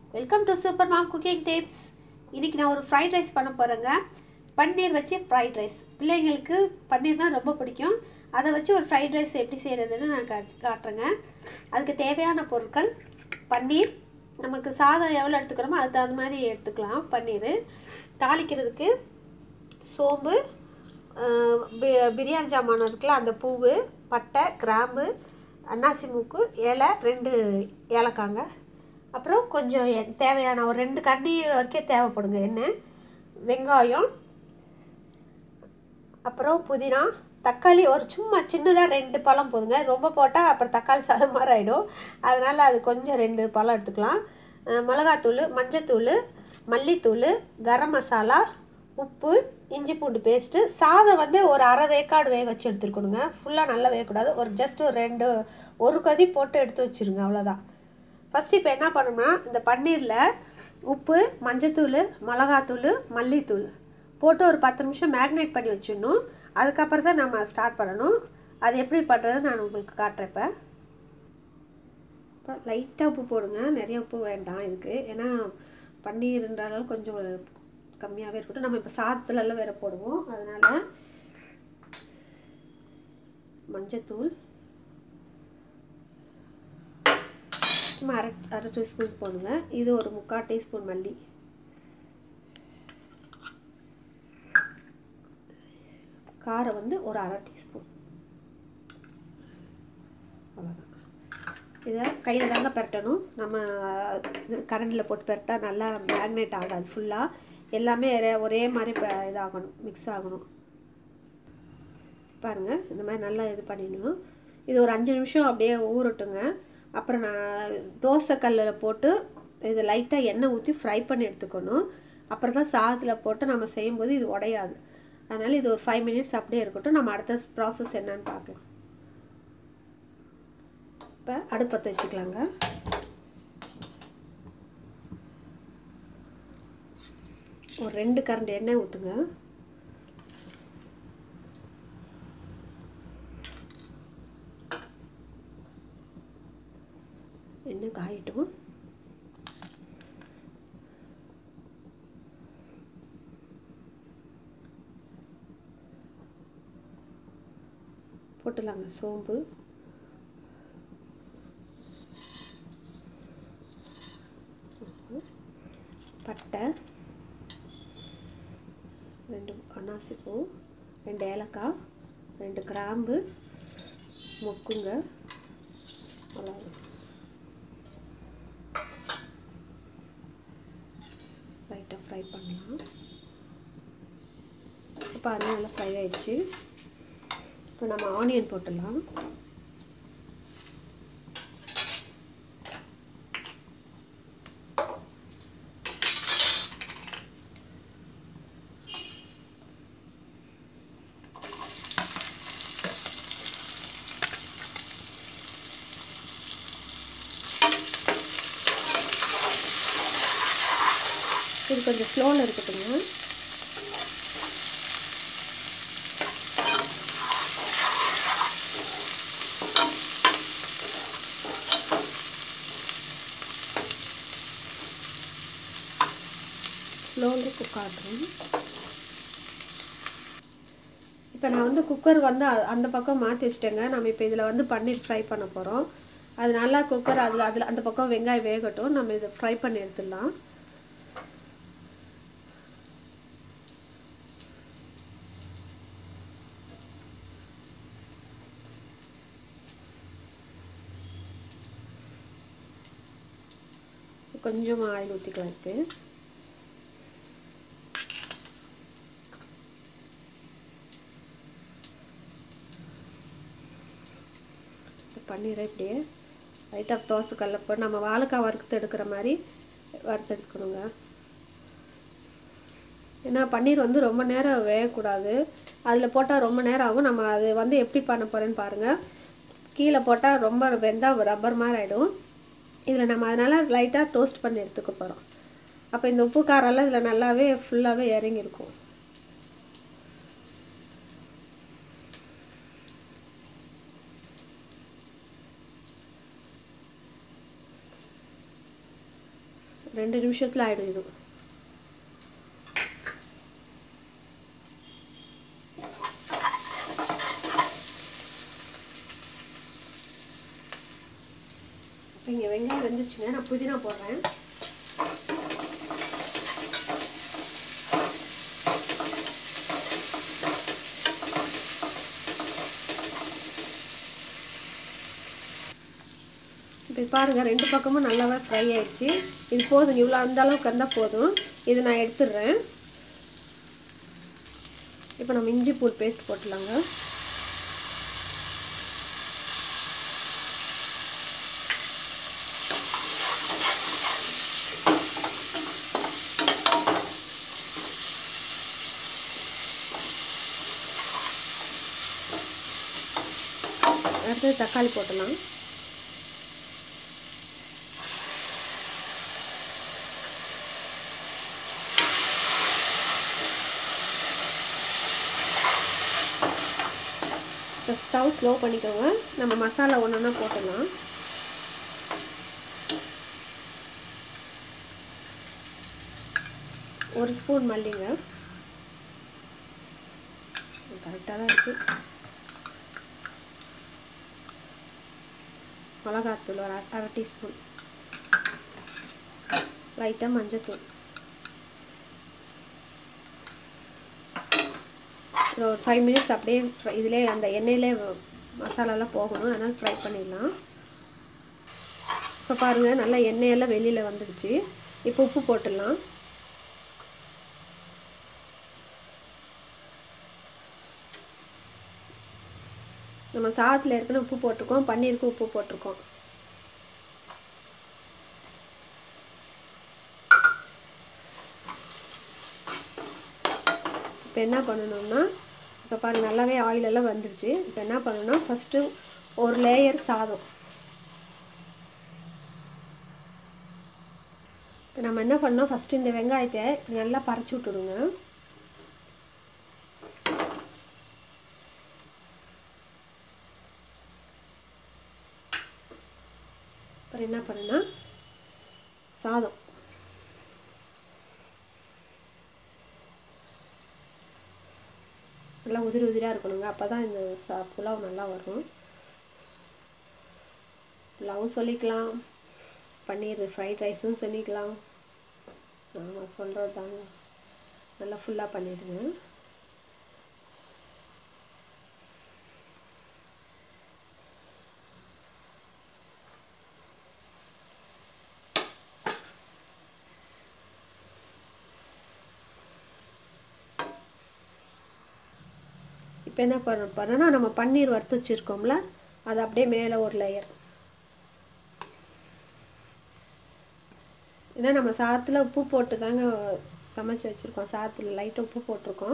welcome to super mom cooking tips இன்றைக்கி நான் ஒரு ஃப்ரைட் ரைஸ் பண்ண போகிறேங்க பன்னீர் வச்சு ஃப்ரைட் ரைஸ் பிள்ளைங்களுக்கு பன்னீர்னால் ரொம்ப பிடிக்கும் அதை வச்சு ஒரு ஃப்ரைட் ரைஸ் எப்படி செய்கிறதுன்னு நான் காட் காட்டுறேங்க அதுக்கு தேவையான பொருட்கள் பன்னீர் நமக்கு சாதம் எவ்வளோ எடுத்துக்கிறோமோ அதுக்கு தகுந்த மாதிரி எடுத்துக்கலாம் பன்னீர் தாளிக்கிறதுக்கு சோம்பு அஹ், பி- பிரியாணி ஜாமான் இருக்குல்ல அந்த பூவு பட்டை கிராம்பு அன்னாசி மூக்கு இலை ரெண்டு ஏலக்காங்க அப்புறம் கொஞ்சம் எ- தேவையான ஒரு ரெண்டு கரண்டி வரைக்கும் தேவைப்படுங்க எண்ணெய் வெங்காயம் அப்புறம் புதினா தக்காளி ஒரு சும்மா சின்னதாக ரெண்டு பழம் போதுங்க ரொம்ப போட்டால் அப்புறம் தக்காளி சாதம் மாதிரி ஆகிடும் அதனால் அது கொஞ்சம் ரெண்டு பழம் எடுத்துக்கலாம் அஹ் மிளகாத்தூள் மஞ்சத்தூள் மல்லித்தூள் கரம் மசாலா உப்பு இஞ்சி பூண்டு பேஸ்ட்டு சாதம் வந்து ஒரு அரை வேக்காடு வேக வச்சு எடுத்துருக்கணுங்க ஃபுல்லாக நல்லா வேகக்கூடாது ஒரு ஜஸ்ட் ஒரு ரெண்டு ஒரு கொதி போட்டு எடுத்து வச்சுருங்க அவ்வளோதான் ஃபஸ்ட்டு இப்போ என்ன பண்ணணும்னா இந்த பன்னீரில் உப்பு மஞ்சத்தூள் மிளகாத்தூள் மல்லித்தூள் போட்டு ஒரு பத்து நிமிஷம் மேக்னேட் பண்ணி வச்சிடணும் அதுக்கப்புறம் தான் நம்ம ஸ்டார்ட் பண்ணணும் அது எப்படி பண்ணுறது நான் உங்களுக்கு காட்டுறேன் இப்போ இப்போ லைட்டாக உப்பு போடுங்க நிறைய உப்பு வேண்டாம் இதுக்கு ஏன்னா பன்னீர்ன்றாலும் கொஞ்சம் கம்மியாகவே இருக்கட்டும் நம்ம இப்போ சாதத்துலலாம் வேற போடுவோம் அதனால் மஞ்சத்தூள் சும்மா அரை அரை டீஸ்பூன் போடுங்க இது ஒரு முக்கால் டீஸ்பூன் மல்லி காரம் வந்து ஒரு அரை டீஸ்பூன் அவ்வளோதான் இதை கையில் தாங்க பெரட்டணும் நம்ம இது கரண்டில் போட்டு பெரட்டா நல்லா மேக்னேட் ஆகாது ஃபுல்லாக எல்லாமே ஒரே- ஒரே மாதிரி ப- இதாகணும் மிக்ஸ் ஆகணும் பாருங்கள் இந்த மாதிரி நல்லா இது பண்ணிடணும் இது ஒரு அஞ்சு நிமிஷம் அப்படியே ஊறட்டுங்க அப்புறம் நான் தோசை கல்லில் போட்டு இது லைட்டாக எண்ணெய் ஊற்றி ஃப்ரை பண்ணி எடுத்துக்கணும் அப்புறம் தான் சாதத்தில் போட்டு நம்ம செய்யும்போது இது உடையாது அதனால் இது ஒரு ஃபைவ் மினிட்ஸ் அப்படியே இருக்கட்டும் நம்ம அடுத்த ப்ராசஸ் என்னன்னு பார்க்கலாம் இப்போ அடுப்பத்தை வச்சுக்கலாங்க ஒரு ரெண்டு கரண்டி எண்ணெய் ஊற்றுங்க எண்ணெய் காயட்டும் போட்டுடலாங்க சோம்பு பட்டை ரெண்டு அன்னாசி பூ ரெண்டு ஏலக்காய் ரெண்டு கிராம்பு மொக்குங்க அவ்வளோதான் லைட்டாக ஃப்ரை பண்ணலாம் இப்போ அது நல்லா ஃப்ரை ஆயிடுச்சு இப்போ நம்ம ஆனியன் போட்டுடலாம் இது கொஞ்சம் ஸ்லோவில் இருக்கட்டுங்க ஸ்லோவில் குக் ஆகட்டும் இப்போ நான் வந்து குக்கர் வந்து அ- அந்த பக்கம் மாற்றி வச்சிட்டேங்க நம்ம இப்போ இதில் வந்து பன்னீர் ஃப்ரை பண்ண போகிறோம் அது நல்லா குக்கர் அதில் அதில் அந்த பக்கம் வெங்காயம் வேகட்டும் நம்ம இதை ஃப்ரை பண்ணி எடுத்துடலாம் கொஞ்சமாக ஆயில் ஊற்றிக்கலாம் இருக்கு பன்னீரை இப்படியே லைட்டாக தோசை கல்ல போட்டு நம்ம வாழைக்காய் வறுத்து எடுக்கிற மாதிரி வறுத்து எடுக்கணுங்க ஏன்னா பன்னீர் வந்து ரொம்ப நேரம் வேகக்கூடாது அதில் போட்டால் ரொம்ப நேரம் ஆகும் நம்ம அது வந்து எப்படி பண்ண போகிறேன்னு பாருங்கள் கீழே போட்டால் ரொம்ப வெந்தால் ரப்பர் மாதிரி ஆகிடும் இதில் நம்ம அதனால் லைட்டாக டோஸ்ட் பண்ணி எடுத்துக்க போகிறோம் அப்போ இந்த உப்பு காரெல்லாம் இதில் நல்லாவே ஃபுல்லாகவே இறங்கியிருக்கும் ரெண்டு நிமிஷத்தில் ஆகிடும் இது இப்போ இங்கே வெங்காயம் வெந்துச்சுங்க நான் புதினா போடுறேன் இப்போ பாருங்கள் ரெண்டு பக்கமும் நல்லாவே ஃப்ரை ஆயிடுச்சு இது போதும் இவ்வளோ அந்த அளவுக்கு இருந்தால் போதும் இது நான் எடுத்துடுறேன் இப்போ நம்ம இஞ்சி பூள் பேஸ்ட் போட்டுலாங்க அடுத்தது தக்காளி போட்டலாம் இப்போ ஸ்டவ் ஸ்லோ பண்ணிக்கோங்க நம்ம மசாலா ஒன்று ஒன்றா போட்டுடலாம் ஒரு ஸ்பூன் மல்லிங்க கரெக்டாக தான் இருக்குது மிளகாத்தூள் ஒரு அரை டீஸ்பூன் லைட்டாக மஞ்சத்தூள் ஒரு ஃபைவ் மினிட்ஸ் அப்படியே இதிலே அந்த எண்ணெயிலே மசாலாலாம் போகணும் அதனால் ஃப்ரை பண்ணிடலாம் இப்போ பாருங்கள் நல்லா எண்ணெயெல்லாம் வெளியில் வந்துடுச்சு இப்போ உப்பு போட்டுடலாம் நம்ம சாதத்தில் ஏற்கனவே உப்பு போட்டிருக்கோம் பன்னீருக்கு உப்பு போட்டிருக்கோம் இப்போ என்ன பண்ணணும்னா இப்போ பாருங்கள் நல்லாவே ஆயில் எல்லாம் வந்துடுச்சு இப்போ என்ன பண்ணணும்னா ஃபஸ்ட்டு ஒரு லேயர் சாதம் இப்போ நம்ம என்ன பண்ணோம் ஃபஸ்ட்டு இந்த வெங்காயத்தை நல்லா பறச்சு விட்டுடுங்க அப்புறம் என்ன பண்ணுன்னா சாதம் நல்லா உதிரி உதிரியாக இருக்கணுங்க அப்போ தான் இந்த சா புலாவ் நல்லா வரும் புலாவும் சொல்லிக்கலாம் பன்னீர் ஃப்ரைட் ரைஸும் சொல்லிக்கலாம் ஆமாம் சொல்கிறது தாங்க நல்லா ஃபுல்லாக பண்ணிடுங்க இப்போ என்ன பண்ண பண்ணனா நம்ம பன்னீர் வறுத்து வச்சுருக்கோம்ல அது அப்படியே மேலே ஒரு லேயர் ஏன்னா நம்ம சாதத்தில் உப்பு போட்டு தாங்க சமைச்சு வச்சுருக்கோம் சாதத்தில் லைட்டாக உப்பு போட்டிருக்கோம்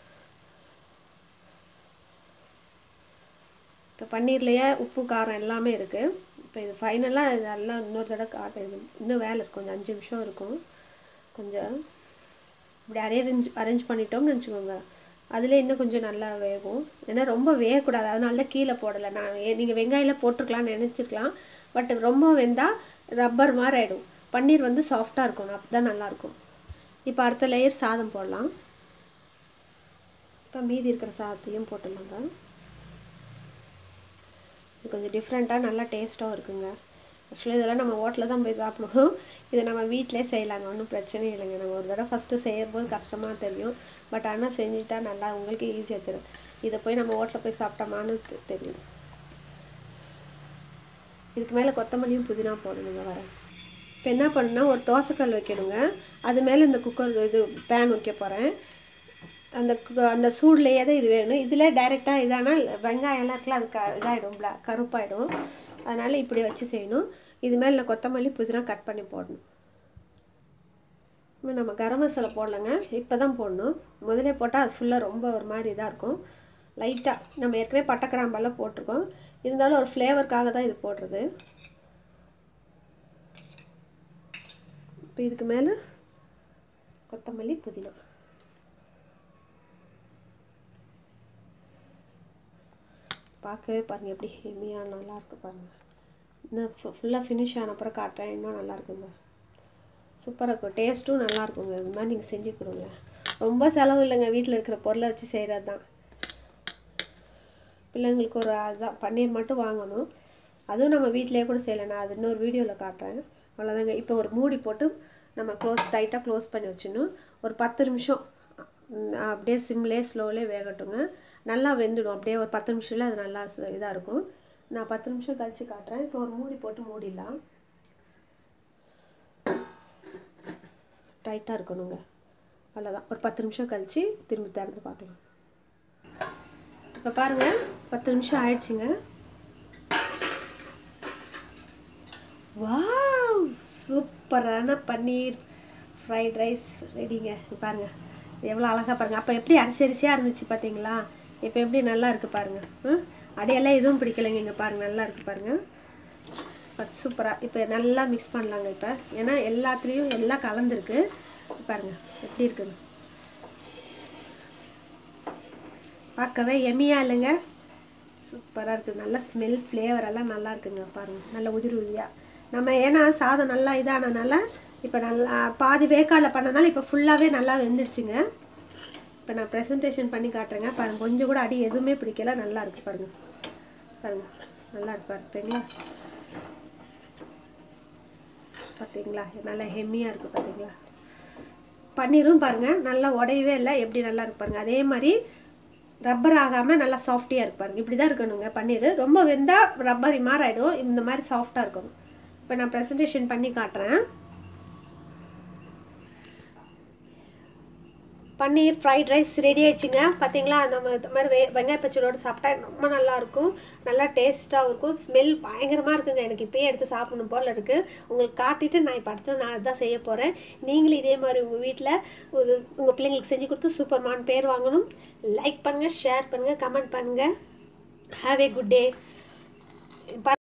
இப்போ பன்னீர்லேயே உப்பு காரம் எல்லாமே இருக்குது இப்போ இது ஃபைனலாக இதெல்லாம் இன்னொரு தடவை காட்டும் இது இன்னும் வேலை இருக்கும் கொஞ்சம் அஞ்சு நிமிஷம் இருக்கும் கொஞ்சம் இப்படி அரேஞ்ச் அரேஞ்ச் பண்ணிட்டோம்னு வச்சுக்கோங்க அதில் இன்னும் கொஞ்சம் நல்லா வேகும் ஏன்னா ரொம்ப வேகக்கூடாது அதனால தான் கீழே போடலை நான் நீங்கள் வெங்காயம் போட்டிருக்கலாம்னு நினச்சிருக்கலாம் பட் ரொம்ப வெந்தால் ரப்பர் மாதிரி ஆகிடும் பன்னீர் வந்து சாஃப்டாக இருக்கணும் அப்போ தான் நல்லாயிருக்கும் இப்போ அடுத்த லேயர் சாதம் போடலாம் இப்போ மீதி இருக்கிற சாதத்தையும் போட்டுடலாங்க இது கொஞ்சம் டிஃப்ரெண்ட்டாக நல்லா டேஸ்ட்டாகவும் இருக்குங்க ஆக்சுவலி இதெல்லாம் நம்ம ஹோட்டலில் தான் போய் சாப்பிடுவோம் இதை நம்ம வீட்டிலே செய்யலாங்க ஒன்றும் பிரச்சனை இல்லைங்க நம்ம ஒரு தடவை ஃபஸ்ட்டு செய்யும்போது கஷ்டமாக தெரியும் பட் ஆனால் செஞ்சுட்டா நல்லா உங்களுக்கு ஈஸியாக தெரியும் இதை போய் நம்ம ஹோட்டலில் போய் சாப்பிட்டோமான்னு தெரியும் இதுக்கு மேலே கொத்தமல்லியும் புதினா போடணுங்க வரேன் இப்போ என்ன பண்ணுன்னா ஒரு தோசைக்கல் வைக்கணுங்க அது மேலே இந்த குக்கர் இது பேன் வைக்க போகிறேன் அந்த அந்த சூட்லேயே தான் இது வேணும் இதில் டைரெக்டாக இதானால் வெங்காயம்லாம் இருக்குல்ல அது க இதாகிடும் பிளா கருப்பாயிடும் அதனால் இப்படி வச்சு செய்யணும் இது மேலே நான் கொத்தமல்லி புதினா கட் பண்ணி போடணும் இப்போ நம்ம கரம் மசாலா போடலைங்க இப்போ தான் போடணும் முதலே போட்டால் அது ஃபுல்லாக ரொம்ப ஒரு மாதிரி இதாக இருக்கும் லைட்டாக நம்ம ஏற்கனவே பட்டை கிராம்பெல்லாம் போட்டிருக்கோம் இருந்தாலும் ஒரு ஃப்ளேவருக்காக தான் இது போடுறது இப்போ இதுக்கு மேலே கொத்தமல்லி புதினா பார்க்கவே பாருங்கள் எப்படி ஹெமியாக நல்லாயிருக்கு பாருங்கள் இன்னும் ஃபுல்லாக ஃபினிஷ் ஆன அப்புறம் காட்டுறேன் இன்னும் நல்லா இருக்குங்க சூப்பராக இருக்கும் டேஸ்ட்டும் நல்லா இருக்குங்க இந்த மாதிரி நீங்கள் செஞ்சு கொடுங்க ரொம்ப செலவு இல்லைங்க வீட்டில் இருக்கிற பொருளை வச்சு செய்கிறது தான் பிள்ளைங்களுக்கு ஒரு அதுதான் பன்னீர் மட்டும் வாங்கணும் அதுவும் நம்ம வீட்டிலேயே கூட செய்யலாம் நான் அது இன்னொரு வீடியோவில் காட்டுறேன் அவ்வளோதாங்க இப்போ ஒரு மூடி போட்டு நம்ம க்ளோஸ் டைட்டாக க்ளோஸ் பண்ணி வச்சிடணும் ஒரு பத்து நிமிஷம் ம், அப்படியே சிம்லேயே ஸ்லோலே வேகட்டுங்க நல்லா வெந்துடும் அப்படியே ஒரு பத்து நிமிஷத்தில் அது நல்லா இதாக இருக்கும் நான் பத்து நிமிஷம் கழித்து காட்டுறேன் இப்போ ஒரு மூடி போட்டு மூடிடலாம் டைட்டாக இருக்கணுங்க அவ்வளோதான் ஒரு பத்து நிமிஷம் கழித்து திரும்பி திறந்து பார்க்கலாம் இப்போ பாருங்கள் பத்து நிமிஷம் ஆயிடுச்சுங்க வாவ் சூப்பரான பன்னீர் ஃப்ரைட் ரைஸ் ரெடிங்க இங்க பாருங்க எவ்வளோ அழகாக பாருங்கள் அப்போ எப்படி அரிசி அரிசியாக இருந்துச்சு பார்த்தீங்களா இப்போ எப்படி நல்லா இருக்குது பாருங்கள் ம் அடியெல்லாம் எதுவும் பிடிக்கலைங்க இங்கே பாருங்கள் நல்லா இருக்குது பாருங்கள் சூப்பராக இப்போ நல்லா மிக்ஸ் பண்ணலாங்க இப்போ ஏன்னா எல்லாத்துலேயும் எல்லாம் கலந்துருக்கு பாருங்கள் எப்படி இருக்குது பார்க்கவே எம்மியாக இல்லைங்க சூப்பராக இருக்குது நல்ல ஸ்மெல் ஃப்ளேவர் எல்லாம் நல்லா இருக்குங்க பாருங்கள் நல்ல உதிரி உதிரியாக நம்ம ஏன்னா சாதம் நல்லா இதானனால இப்போ நல்லா பாதி வேக்காடில் பண்ணனால இப்போ ஃபுல்லாகவே நல்லா வெந்துடுச்சுங்க இப்போ நான் ப்ரெசன்டேஷன் பண்ணி காட்டுறேங்க பாருங்கள் கொஞ்சம் கூட அடி எதுவுமே பிடிக்கல நல்லா இருக்கு பாருங்கள் பாருங்கள் நல்லா இருக்கு பார்த்தீங்களா பார்த்தீங்களா நல்லா ஹெம்மியாக இருக்குது பார்த்தீங்களா பன்னீரும் பாருங்கள் நல்லா உடையவே இல்லை எப்படி நல்லா இருக்கு பாருங்கள் அதே மாதிரி ரப்பர் ஆகாமல் நல்லா சாஃப்டியாக இருக்கு பாருங்க இப்படி தான் இருக்கணுங்க பன்னீர் ரொம்ப வெந்தால் ரப்பரி மாதிரி ஆகிடும் இந்த மாதிரி சாஃப்டாக இருக்கணும் இப்போ நான் ப்ரெசன்டேஷன் பண்ணி காட்டுறேன் பன்னீர் ஃப்ரைட் ரைஸ் ரெடி ஆயிடுச்சுங்க பார்த்தீங்களா நம்ம இந்த மாதிரி வெ வெங்காய பச்சடியோடு சாப்பிட்டா ரொம்ப நல்லா இருக்கும் நல்லா டேஸ்ட்டாகவும் இருக்கும் ஸ்மெல் பயங்கரமாக இருக்குங்க எனக்கு இப்போயே எடுத்து சாப்பிடணும் போல் இருக்குது உங்களுக்கு காட்டிட்டு நான் இப்போ அடுத்து நான் அதான் செய்ய போகிறேன் நீங்களும் இதே மாதிரி உங்கள் வீட்டில் உங்கள் பிள்ளைங்களுக்கு செஞ்சு கொடுத்து சூப்பர்மான் பேர் வாங்கணும் லைக் பண்ணுங்கள் ஷேர் பண்ணுங்கள் கமெண்ட் பண்ணுங்கள் ஹாவ் ஏ குட் டே